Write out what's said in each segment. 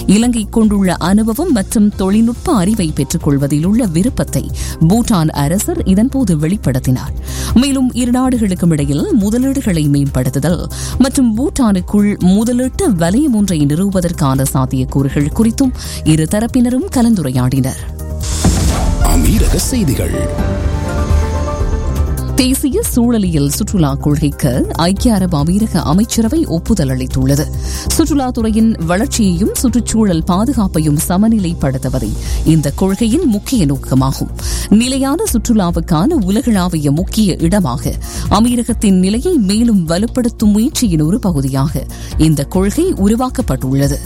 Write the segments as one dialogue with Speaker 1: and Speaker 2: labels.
Speaker 1: இலங்கை கொண்டுள்ள அனுபவம் மற்றும் தொழில்நுட்ப அறிவை பெற்றுக் கொள்வதில் உள்ள விருப்பத்தை பூட்டான் அரசர் இதன்போது வெளிப்படுத்தினார் மேலும் இரு நாடுகளுக்கும் இடையில் முதலீடுகளை மேம்படுத்துதல் மற்றும் பூட்டானுக்குள் முதலீட்டு வலயம் ஒன்றை நிறுவுவதற்கான சாத்தியக்கூறுகள் குறித்தும் இரு தரப்பினரும் கலந்துரையாடினர்
Speaker 2: அமீரக செய்திகள்
Speaker 1: தேசிய சூழலியல் சுற்றுலா கொள்கைக்கு ஐக்கிய அரபு அமீரக அமைச்சரவை ஒப்புதல் அளித்துள்ளது சுற்றுலாத்துறையின் வளர்ச்சியையும் சுற்றுச்சூழல் பாதுகாப்பையும் சமநிலைப்படுத்துவதே இந்த கொள்கையின் முக்கிய நோக்கமாகும் நிலையான சுற்றுலாவுக்கான உலகளாவிய முக்கிய இடமாக அமீரகத்தின் நிலையை மேலும் வலுப்படுத்தும் முயற்சியின் ஒரு பகுதியாக இந்த கொள்கை உருவாக்கப்பட்டுள்ளது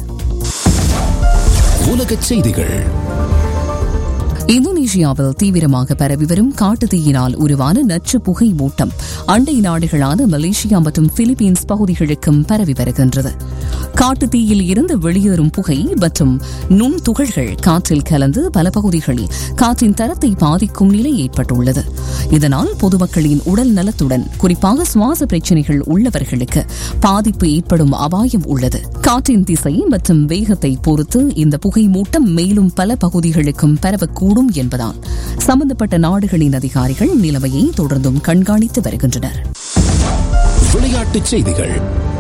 Speaker 2: உலக செய்திகள்
Speaker 1: இந்தோனேஷியாவில் தீவிரமாக பரவி வரும் காட்டுத்தீயினால் உருவான நச்சு புகை மூட்டம் அண்டை நாடுகளான மலேசியா மற்றும் பிலிப்பீன்ஸ் பகுதிகளுக்கும் பரவி வருகின்றது காட்டுத்தீயில் இருந்து வெளியேறும் புகை மற்றும் நுண் துகள்கள் காற்றில் கலந்து பல பகுதிகளில் காற்றின் தரத்தை பாதிக்கும் நிலை ஏற்பட்டுள்ளது இதனால் பொதுமக்களின் உடல் நலத்துடன் குறிப்பாக சுவாச பிரச்சினைகள் உள்ளவர்களுக்கு பாதிப்பு ஏற்படும் அபாயம் உள்ளது காற்றின் திசை மற்றும் வேகத்தை பொறுத்து இந்த புகை மூட்டம் மேலும் பல பகுதிகளுக்கும் பரவக்கூடும் என்பதால் சம்பந்தப்பட்ட நாடுகளின் அதிகாரிகள் நிலைமையை தொடர்ந்தும் கண்காணித்து வருகின்றனர்
Speaker 2: விளையாட்டுச் செய்திகள்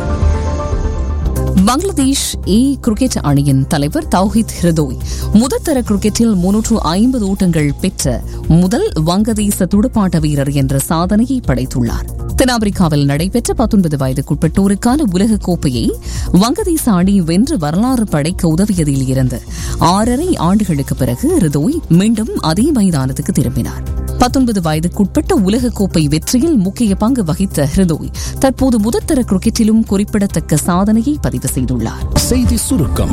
Speaker 1: பங்களாதேஷ் ஏ கிரிக்கெட் அணியின் தலைவர் தௌஹித் ஹிரதோய் முதற்தர கிரிக்கெட்டில் முன்னூற்று ஐம்பது ஓட்டங்கள் பெற்ற முதல் வங்கதேச துடுப்பாட்ட வீரர் என்ற சாதனையை படைத்துள்ளார் தென்னாப்பிரிக்காவில் நடைபெற்ற பத்தொன்பது வயதுக்குட்பட்டோருக்கான உலக கோப்பையை வங்கதேச அணி வென்று வரலாறு படைக்க உதவியதில் இருந்து ஆறரை ஆண்டுகளுக்கு பிறகு ரிதோய் மீண்டும் அதே மைதானத்துக்கு திரும்பினார் பத்தொன்பது வயதுக்குட்பட்ட உலகக்கோப்பை வெற்றியில் முக்கிய பங்கு வகித்த ஹிருதோய் தற்போது முதற்தர கிரிக்கெட்டிலும் குறிப்பிடத்தக்க சாதனையை பதிவு செய்துள்ளார்
Speaker 2: செய்தி சுருக்கம்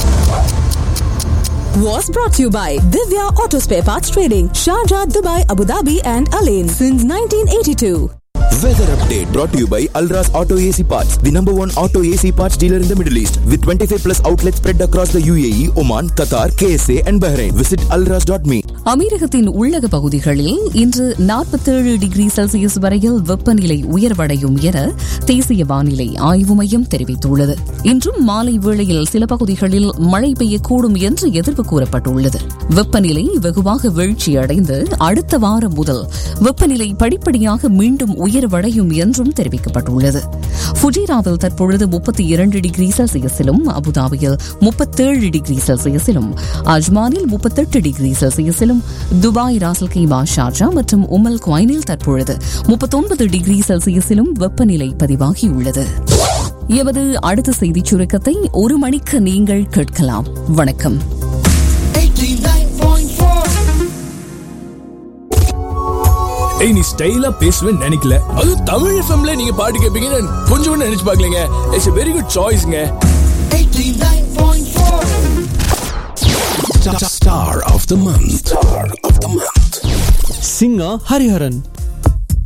Speaker 3: was brought to you by Divya Auto Spare Parts Trading, Sharjah, Dubai, Abu Dhabi, and Alain since 1982.
Speaker 4: Weather update brought to you by Alras Auto AC Parts, the number one auto AC parts dealer in the Middle East, with 25 plus outlets spread across the UAE, Oman, Qatar, KSA, and Bahrain. Visit alras.me.
Speaker 1: அமீரகத்தின் உள்ளக பகுதிகளில் இன்று நாற்பத்தேழு degree Celsius வரையில் வெப்பநிலை உயர்வடையும் என தேசிய வானிலை ஆய்வு மையம் தெரிவித்துள்ளது இன்றும் மாலை வேளையில் சில பகுதிகளில் மழை பெய்யக்கூடும் என்று எதிர்ப்பு கூறப்பட்டுள்ளது வெப்பநிலை வெகுவாக வீழ்ச்சியடைந்து அடுத்த வாரம் முதல் வெப்பநிலை படிப்படியாக மீண்டும் உயர்வடையும் என்றும் தெரிவிக்கப்பட்டுள்ளது ஃபுஜிராவில் தற்பொழுது முப்பத்தி இரண்டு டிகிரி செல்சியஸிலும் அபுதாபியில் முப்பத்தேழு டிகிரி செல்சியஸிலும் அஜ்மானில் முப்பத்தெட்டு டிகிரி செல்சியஸிலும் துபாய் ராசல் கைமா ஷார்ஜா மற்றும் உமல் குவைனில் தற்பொழுது முப்பத்தொன்பது டிகிரி செல்சியஸிலும் வெப்பநிலை பதிவாகியுள்ளது எமது அடுத்த செய்திச் சுருக்கத்தை ஒரு மணிக்கு நீங்கள் கேட்கலாம் வணக்கம்
Speaker 5: ஏய் நீ ஸ்டைலா பேசுவேன்னு நினைக்கல அது தமிழ் எஃப்எம்ல நீங்க பாட்டு கேட்பீங்கன்னு கொஞ்சம் கூட நினைச்சு பார்க்கலங்க இட்ஸ் வெரி குட் சாய்ஸ்ங்க
Speaker 2: Star of the month. Star of the month.
Speaker 6: singer Hariharan.